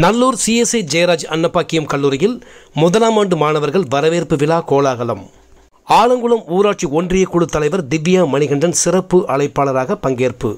Nallur CSI Jayaraj அன்னப்பாக்கியம் கல்லூரியில் முதலாம் ஆண்டு மாணவர்கள் வரவேற்பு விழா கோலாகலம் ஆலங்குளம் ஊராட்சி ஒன்றிய குழு தலைவர் திவ்யா மணிகண்டன் சிறப்பு அழைப்பாளராக பங்கேற்பு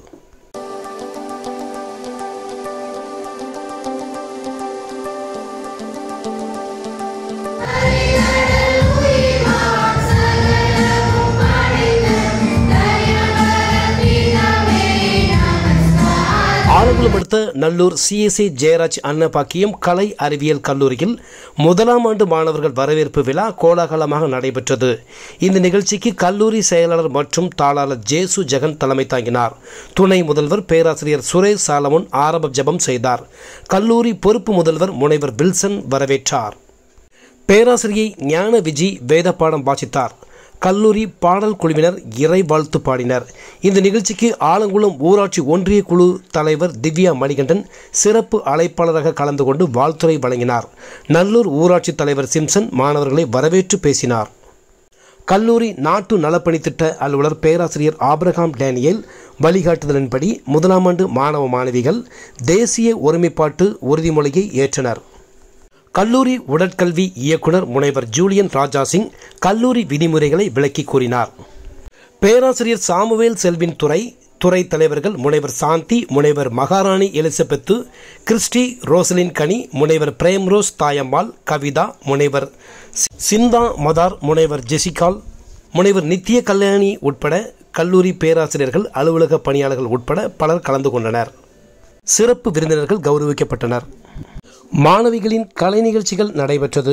ஆலங்குளம் அடுத்த நல்லூர் சிஎஸ்ஐ ஜெயராஜ் அன்னபாக்கியம் கலை அறிவியல் கல்லூரியில் முதலாம் ஆண்டு மாணவர்கள் வரவேற்பு விழா கோலாகலமாக நடைபெற்றது இந்த நிகழ்ச்சிக்கு கல்லூரி செயலாளர் மற்றும் தாளாளர் ஜேசு ஜெகன் தலைமை தாங்கினார் துணை முதல்வர் பேராசிரியர் சுரேஷ் சாலமன் ஆரம்ப ஜெபம் செய்தார் கல்லூரி பொறுப்பு முதல்வர் முனைவர் வில்சன் வரவேற்றார் பேராசிரியை ஞான விஜி வேத பாடம் வாசித்தார் கல்லூரி பாடல் குழுவினர் இறை வாழ்த்து பாடினர் இந்த நிகழ்ச்சிக்கு ஆலங்குளம் ஊராட்சி ஒன்றிய குழு தலைவர் திவ்யா மணிகண்டன் சிறப்பு அழைப்பாளராக கலந்து கொண்டு வாழ்த்துரை வழங்கினார் நல்லூர் ஊராட்சி தலைவர் சிம்சன் மாணவர்களை வரவேற்று பேசினார் கல்லூரி நாட்டு நலப்பணி திட்ட அலுவலர் பேராசிரியர் ஆபிரகாம் டேனியல் வழிகாட்டுதலின்படி முதலாம் ஆண்டு மாணவ மாணவிகள் தேசிய ஒருமைப்பாட்டு உறுதிமொழியை ஏற்றனர் கல்லூரி உடற்கல்வி இயக்குனர் முனைவர் ஜூலியன் ராஜா சிங் கல்லூரி விதிமுறைகளை விளக்கி கூறினார் பேராசிரியர் சாமுவேல் செல்வின் துறை துறை தலைவர்கள் முனைவர் சாந்தி முனைவர் மகாராணி எலிசபெத்து கிறிஸ்டி ரோசலின் கனி முனைவர் பிரேம்ரோஸ் தாயம்மாள் கவிதா முனைவர் சிந்தா மதார் முனைவர் ஜெசிகால் முனைவர் நித்திய கல்யாணி உட்பட கல்லூரி பேராசிரியர்கள் அலுவலக பணியாளர்கள் உட்பட பலர் கலந்து கொண்டனர் சிறப்பு விருந்தினர்கள் கௌரவிக்கப்பட்டனர் மாணவிகளின் கலை நிகழ்ச்சிகள் நடைபெற்றது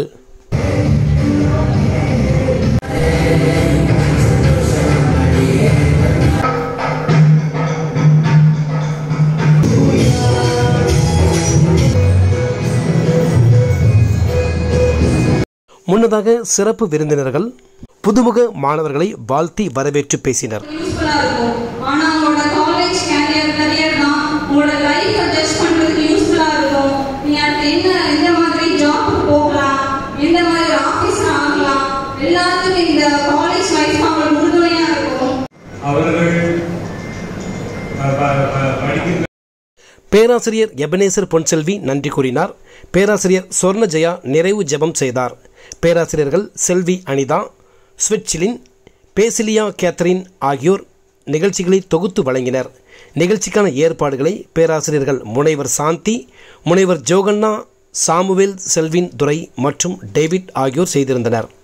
முன்னதாக சிறப்பு விருந்தினர்கள் புதுமுக மாணவர்களை வாழ்த்தி வரவேற்று பேசினர் யூஸ்ஃபுல்லா இருக்கும் ஆனா உங்களோட காலேஜ் கேரியர் கரியர் தான் உங்களோட லைஃப் ஜட்ஜ் பண்றதுக்கு யூஸ்ஃபுல்லா இருக்கும் நீங்க அடுத்து என்ன எந்த மாதிரி ஜாப் போகலாம் எந்த மாதிரி ஆபீஸ்ல ஆகலாம் எல்லாத்துக்கும் இந்த காலேஜ் லைஃப் அவங்களுக்கு உறுதுணையா இருக்கும் அவர்கள் ப- ப- ப- படிக்கின்ற பேராசிரியர் எபனேசர் பொன்செல்வி நன்றி கூறினார் பேராசிரியர் சொர்ண ஜெயா நிறைவு ஜெபம் செய்தார் பேராசிரியர்கள் செல்வி அனிதா ஸ்விட்சிலின் பேசிலியா கேத்தரின் ஆகியோர் நிகழ்ச்சிகளை தொகுத்து வழங்கினர் நிகழ்ச்சிக்கான ஏற்பாடுகளை பேராசிரியர்கள் முனைவர் சாந்தி முனைவர் ஜோகண்ணா சாமுவேல் செல்வின் துரை மற்றும் டேவிட் ஆகியோர் செய்திருந்தனர்